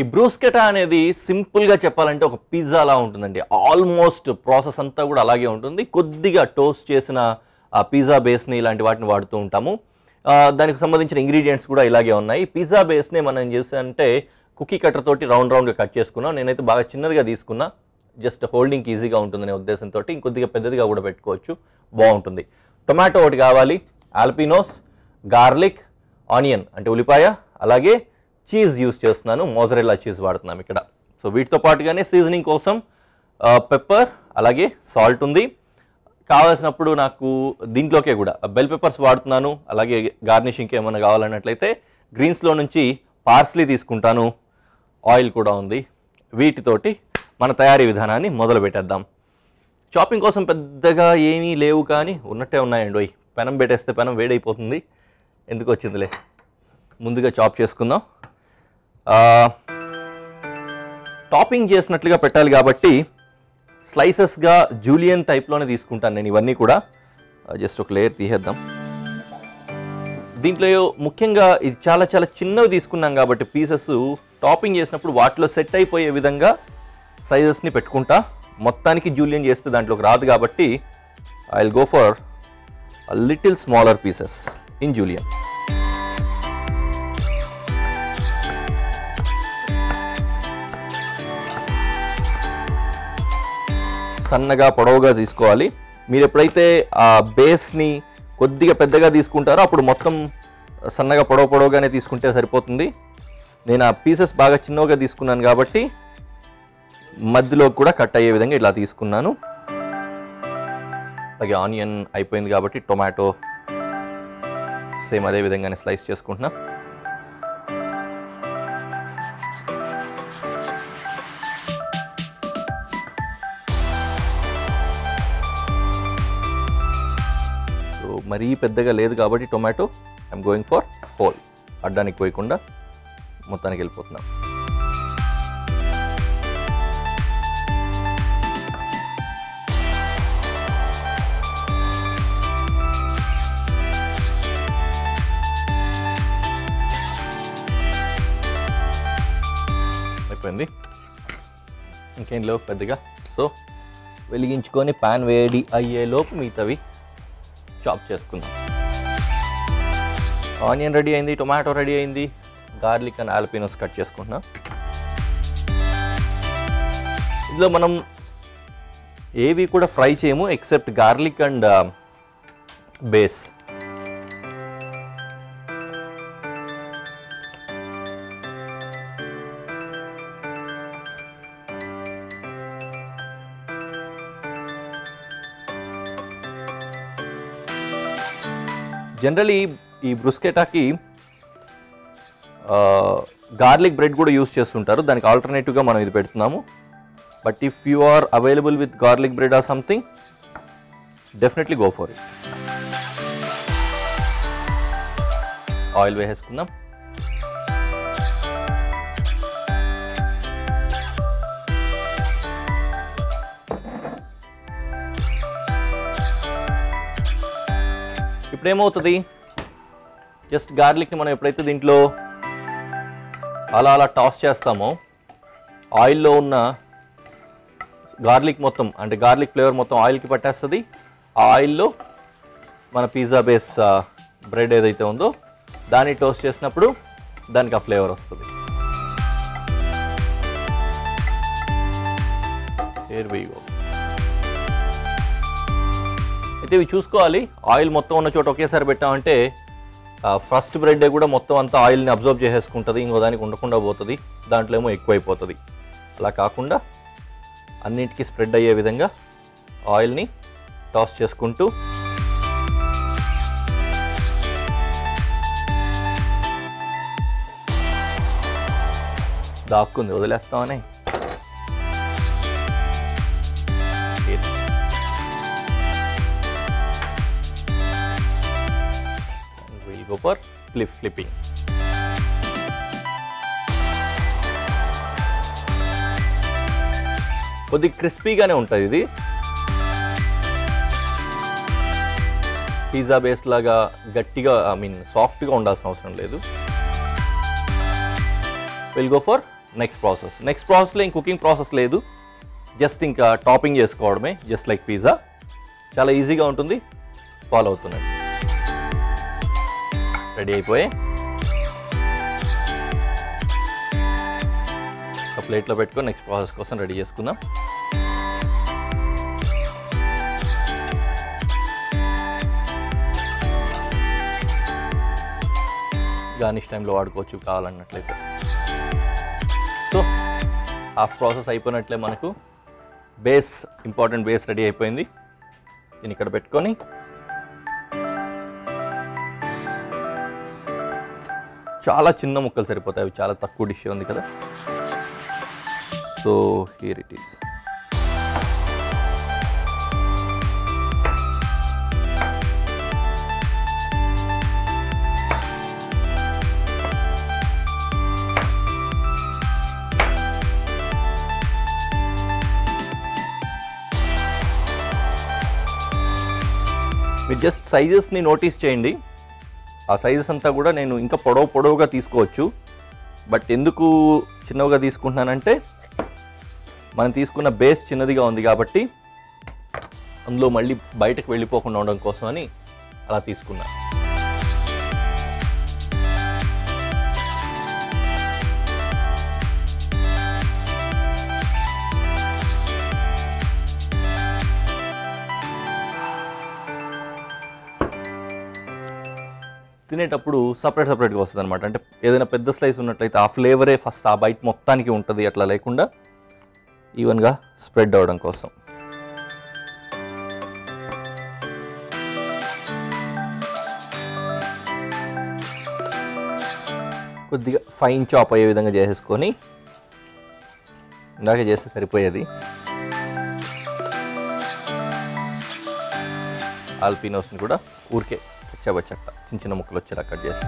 ఈ బ్రూస్కెటా అనేది సింపుల్గా చెప్పాలంటే ఒక పిజ్జా లా ఉంటుందండి ఆల్మోస్ట్ ప్రాసెస్ అంతా కూడా అలాగే ఉంటుంది కొద్దిగా టోస్ట్ చేసిన ఆ పిజ్జా బేస్ని ఇలాంటి వాటిని వాడుతూ ఉంటాము ఆ, దానికి సంబంధించిన ఇంగ్రీడియంట్స్ కూడా ఇలాగే ఉన్నాయి పిజ్జా బేస్ని మనం ఏం చేసామంటే కుకీ కట్టర్ తోటి రౌండ్ రౌండ్గా కట్ చేసుకున్నాం నేనైతే బాగా చిన్నదిగా తీసుకున్నా జస్ట్ హోల్డింగ్కి ఈజీగా ఉంటుందనే ఉద్దేశంతో ఇంకొద్దిగా పెద్దదిగా కూడా పెట్టుకోవచ్చు బాగుంటుంది టొమాటో ఒకటి కావాలి ఆల్పినోస్ గార్లిక్ ఆనియన్ అంటే ఉల్లిపాయ అలాగే చీజ్ యూస్ చేస్తున్నాను మోజరెల్లా చీజ్ వాడుతున్నాం ఇక్కడ సో వీటితో పాటుగానే సీజనింగ్ కోసం పెప్పర్ అలాగే సాల్ట్ ఉంది కావాల్సినప్పుడు నాకు దీంట్లోకే కూడా బెల్ పెప్పర్స్ వాడుతున్నాను అలాగే గార్నిషింగ్కి ఏమైనా కావాలన్నట్లయితే గ్రీన్స్లో నుంచి పార్స్లీ తీసుకుంటాను ఆయిల్ కూడా ఉంది వీటితోటి మన తయారీ విధానాన్ని మొదలు పెట్టేద్దాం షాపింగ్ కోసం పెద్దగా ఏమీ లేవు కానీ ఉన్నట్టే ఉన్నాయండి ఓయ్ పెనం పెట్టేస్తే పెనం వేడైపోతుంది ఎందుకు వచ్చిందిలే ముందుగా చాప్ చేసుకుందాం ఆ, టాపింగ్ చేసినట్లుగా పెట్టాలి కాబట్టి స్లైసెస్గా జూలియన్ టైప్లోనే తీసుకుంటాను నేను ఇవన్నీ కూడా జస్ట్ ఒక లేయర్ తీసేద్దాం దీంట్లో ముఖ్యంగా ఇది చాలా చాలా చిన్నవి తీసుకున్నాం కాబట్టి పీసెస్ టాపింగ్ చేసినప్పుడు వాటిలో సెట్ అయిపోయే విధంగా సైజెస్ని పెట్టుకుంటా మొత్తానికి జూలియన్ చేస్తే దాంట్లోకి రాదు కాబట్టి I will go for little smaller pieces in julienne సన్నగా పొడవుగా తీసుకోవాలి మీరు ఎప్పుడైతే ఆ బేస్ని కొద్దిగా పెద్దగా తీసుకుంటారో అప్పుడు మొత్తం సన్నగా పొడవు పొడవుగానే తీసుకుంటే సరిపోతుంది నేను ఆ పీసెస్ బాగా చిన్నగా తీసుకున్నాను కాబట్టి మధ్యలో కూడా కట్ అయ్యే విధంగా ఇలా తీసుకున్నాను అలాగే ఆనియన్ అయిపోయింది కాబట్టి టొమాటో సేమ్ అదే విధంగానే స్లైస్ చేసుకుంటున్నా సో మరీ పెద్దగా లేదు కాబట్టి tomato I'm going for whole అడ్డానికి పోయకుండా మొత్తానికి వెళ్ళిపోతున్నాం అయిపోయింది ఇంకేం లేవు పెద్దగా సో వెలిగించుకొని పాన్ వేడి అయ్యేలోపు మిగతావి చాప్ చేసుకుందాం ఆనియన్ రెడీ అయింది టొమాటో రెడీ అయింది గార్లిక్ అండ్ ఆల్పినోస్ కట్ చేసుకుంటున్నాం ఇందులో మనం ఏవి కూడా ఫ్రై చేయము except garlic and base generally ఈ బ్రుస్కెటాకి గార్లిక్ బ్రెడ్ కూడా యూస్ చేస్తుంటారు దానికి ఆల్టర్నేటివ్గా మనం ఇది పెడుతున్నాము but if you are available with garlic bread or something definitely go for it oil వేసేసుకుందాం ఇప్పుడు ఏమవుతుంది జస్ట్ గార్లిక్ని మనం ఎప్పుడైతే దీంట్లో అలా అలా టాస్ చేస్తామో ఆయిల్లో ఉన్న గార్లిక్ మొత్తం అంటే గార్లిక్ ఫ్లేవర్ మొత్తం ఆయిల్కి పట్టేస్తుంది ఆ ఆయిల్లో మన పిజ్జా బేస్ బ్రెడ్ ఏదైతే ఉందో దాన్ని టోస్ట్ చేసినప్పుడు దానికి ఆ ఫ్లేవర్ వస్తుంది Here we go. అయితే ఇవి చూసుకోవాలి ఆయిల్ మొత్తం ఉన్న చోట ఒకేసారి పెట్టామంటే ఫస్ట్ బ్రెడ్ కూడా మొత్తం అంతా ఆయిల్ని అబ్జర్వ్ చేసేసుకుంటుంది ఇంకో దానికి ఉండకుండా పోతుంది దాంట్లో ఏమో ఎక్కువైపోతుంది అలా కాకుండా అన్నిటికీ స్ప్రెడ్ అయ్యే విధంగా ఆయిల్ని టాస్ చేసుకుంటూ దాక్కుంది వదిలేస్తామని we'll go for flip flipping. కొద్ది క్రిస్పీగానే ఉంటుంది ఇది పిజ్జా బేస్ లాగా గట్టిగా ఐ మీన్ సాఫ్ట్గా ఉండాల్సిన అవసరం లేదు will go for next process next ప్రాసెస్లో ఇంక కుకింగ్ ప్రాసెస్ లేదు జస్ట్ ఇంకా టాపింగ్ చేసుకోవడమే జస్ట్ లైక్ పిజ్జా చాలా ఈజీగా ఉంటుంది ఫాలో అవుతున్నాడు రెడీ అయిపోయి ఒక ప్లేట్లో పెట్టుకొని నెక్స్ట్ ప్రాసెస్ కోసం రెడీ చేసుకుందాం గార్నిష్ టైంలో వాడుకోవచ్చు కావాలన్నట్లయితే సో హాఫ్ ప్రాసెస్ అయిపోయినట్లే మనకు బేస్ ఇంపార్టెంట్ బేస్ రెడీ అయిపోయింది దీన్ని ఇక్కడ పెట్టుకొని చాలా చిన్న ముక్కలు సరిపోతాయి అవి చాలా తక్కువ డిష్ ఉంది కదా సో హియర్ ఇట్ ఈస్ మీరు జస్ట్ సైజెస్ని నోటీస్ చేయండి ఆ సైజెస్ అంతా కూడా నేను ఇంకా పొడవు పొడవుగా తీసుకోవచ్చు బట్ ఎందుకు చిన్నవిగా తీసుకుంటున్నానంటే మనం తీసుకున్న బేస్ చిన్నదిగా ఉంది కాబట్టి అందులో మళ్ళీ బయటకు వెళ్ళిపోకుండా ఉండడం కోసం అని అలా తీసుకున్నా తినేటప్పుడు సపరేట్ సపరేట్గా వస్తుంది అనమాట అంటే ఏదైనా పెద్ద స్లైస్ ఉన్నట్లయితే ఆ ఫ్లేవరే ఫస్ట్ ఆ బైట్ మొత్తానికి ఉంటుంది అట్లా లేకుండా ఈవెన్గా స్ప్రెడ్ అవ్వడం కోసం కొద్దిగా ఫైన్ చాప్ అయ్యే విధంగా చేసేసుకొని ఇందాక చేస్తే సరిపోయేది ఆల్పినోస్ని కూడా ఊరికే కచ్చాబచ్చట్ట చిన్న చిన్న ముక్కలు వచ్చేలా కట్ చేసి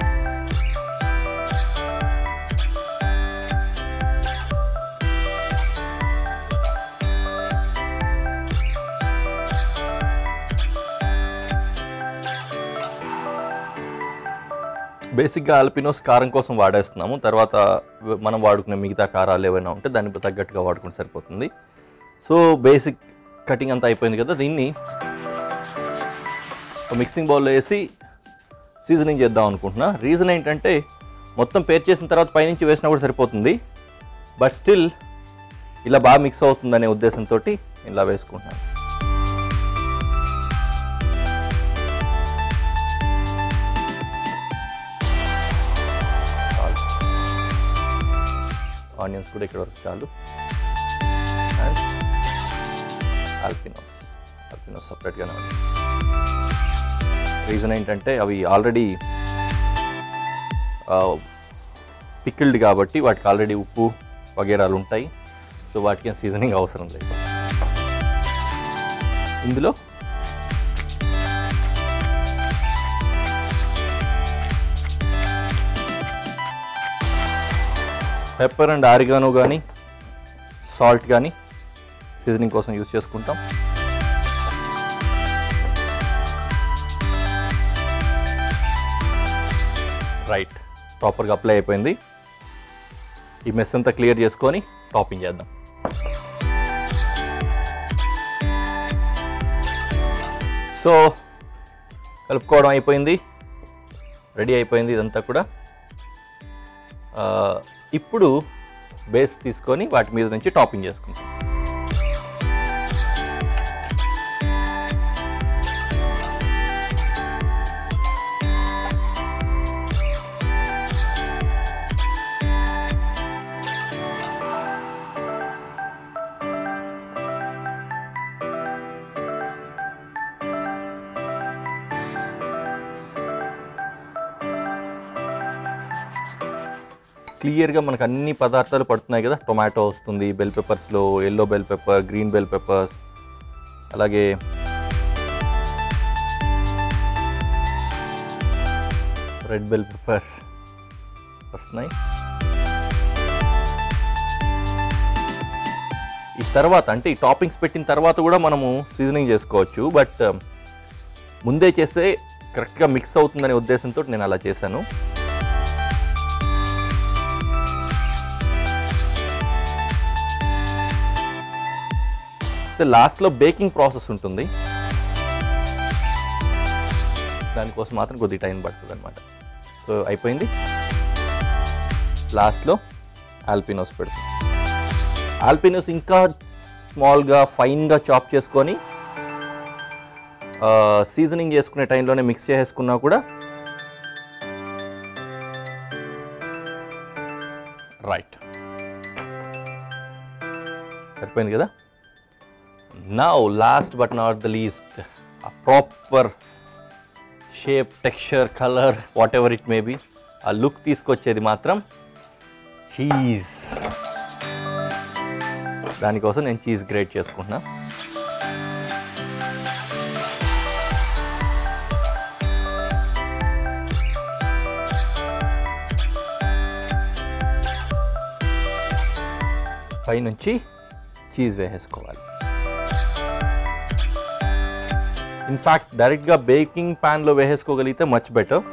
బేసిక్గా ఆల్పినోస్ కారం కోసం వాడేస్తున్నాము తర్వాత వ- మనం వాడుకునే మిగతా కారాలు ఏవైనా ఉంటే దానికి తగ్గట్టుగా వాడుకుంటే సరిపోతుంది సో బేసిక్ కటింగ్ అంతా అయిపోయింది కదా దీన్ని ఒక మిక్సింగ్ బౌల్లో వేసి సీజనింగ్ చేద్దాం అనుకుంటున్నా రీజన్ ఏంటంటే మొత్తం పేర్ చేసిన తర్వాత పైనుంచి వేసినా కూడా సరిపోతుంది బట్ స్టిల్ ఇలా బాగా మిక్స్ అవుతుందనే ఉద్దేశంతో ఇలా వేసుకుంటున్నాను చాలు ఆనియన్స్ కూడా ఇక్కడ వరకు చాలు అండ్ ఆల్పినోస్ ఆల్పినోస్ సపరేట్గానే ఉంది రీజన్ ఏంటంటే అవి ఆల్రెడీ పికిల్డ్ కాబట్టి వాటికి ఆల్రెడీ ఉప్పు వగేరాలు ఉంటాయి సో వాటికి సీజనింగ్ అవసరం లేదు ఇందులో పెప్పర్ అండ్ ఆరిగానో కానీ సాల్ట్ కానీ సీజనింగ్ కోసం యూస్ చేసుకుంటాం రైట్ ప్రాపర్గా అప్లై అయిపోయింది ఈ మెస్ అంతా క్లియర్ చేసుకొని టాపింగ్ చేద్దాం సో కలుపుకోవడం అయిపోయింది రెడీ అయిపోయింది ఇదంతా కూడా ఆ, ఇప్పుడు బేస్ తీసుకొని వాటి మీద నుంచి టాపింగ్ చేసుకుంటాం క్లియర్గా మనకు అన్ని పదార్థాలు పడుతున్నాయి కదా టొమాటో వస్తుంది బెల్ పెప్పర్స్లో yellow bell pepper green bell peppers అలాగే రెడ్ బెల్ పెప్పర్స్ వస్తున్నాయి ఈ తర్వాత అంటే ఈ టాపింగ్స్ పెట్టిన తర్వాత కూడా మనము సీజనింగ్ చేసుకోవచ్చు బట్ ముందే చేస్తే కరెక్ట్గా మిక్స్ అవుతుందనే ఉద్దేశంతో నేను అలా చేశాను చేస్తే లాస్ట్లో బేకింగ్ ప్రాసెస్ ఉంటుంది దానికోసం మాత్రం కొద్దిగా టైం పడుతుంది అనమాట సో అయిపోయింది లాస్ట్లో ఆల్పినోస్ పెడుతుంది ఆల్పినోస్ ఇంకా స్మాల్గా ఫైన్గా చాప్ చేసుకొని సీజనింగ్ చేసుకునే టైంలోనే మిక్స్ చేసుకున్నా కూడా రైట్ సరిపోయింది కదా now last but not the least ఆ proper shape texture colour whatever it may be ఆ లుక్ తీసుకొచ్చేది మాత్రం చీజ్ దానికోసం నేను చీజ్ గ్రేట్ చేసుకుంటున్నా పైనుంచి చీజ్ వేసేసుకోవాలి ఇన్ఫ్యాక్ట్ డైరెక్ట్గా బేకింగ్ ప్యాన్లో వేసేసుకోగలిగితే మచ్ బెటర్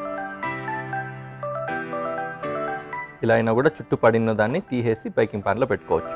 ఇలా అయినా కూడా చుట్టూ పడిన దాన్ని తీసేసి బేకింగ్ ప్యాన్లో పెట్టుకోవచ్చు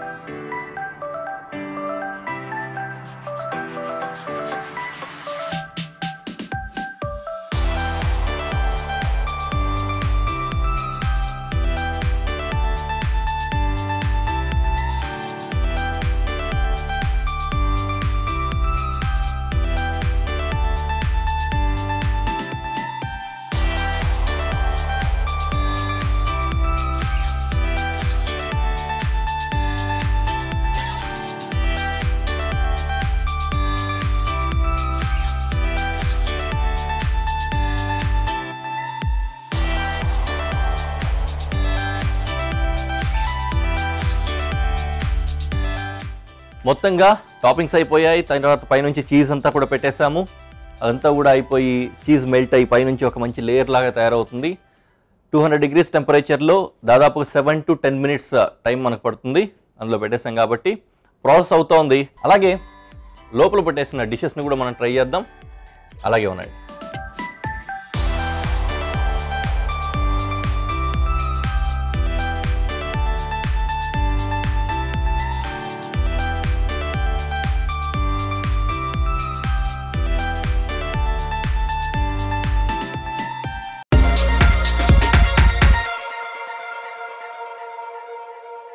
మొత్తంగా టాపింగ్స్ అయిపోయాయి తర్వాత పైనుంచి చీజ్ అంతా కూడా పెట్టేశాము అదంతా కూడా అయిపోయి చీజ్ మెల్ట్ అయ్యి పైనుంచి ఒక మంచి లేయర్ లాగా తయారవుతుంది టూ హండ్రెడ్ డిగ్రీస్ టెంపరేచర్లో దాదాపు seven to ten minutes time మనకు పడుతుంది అందులో పెట్టేసాం కాబట్టి ప్రాసెస్ అవుతోంది అలాగే లోపల పెట్టేసిన డిషెస్ని కూడా మనం ట్రై చేద్దాం అలాగే ఉన్నాయి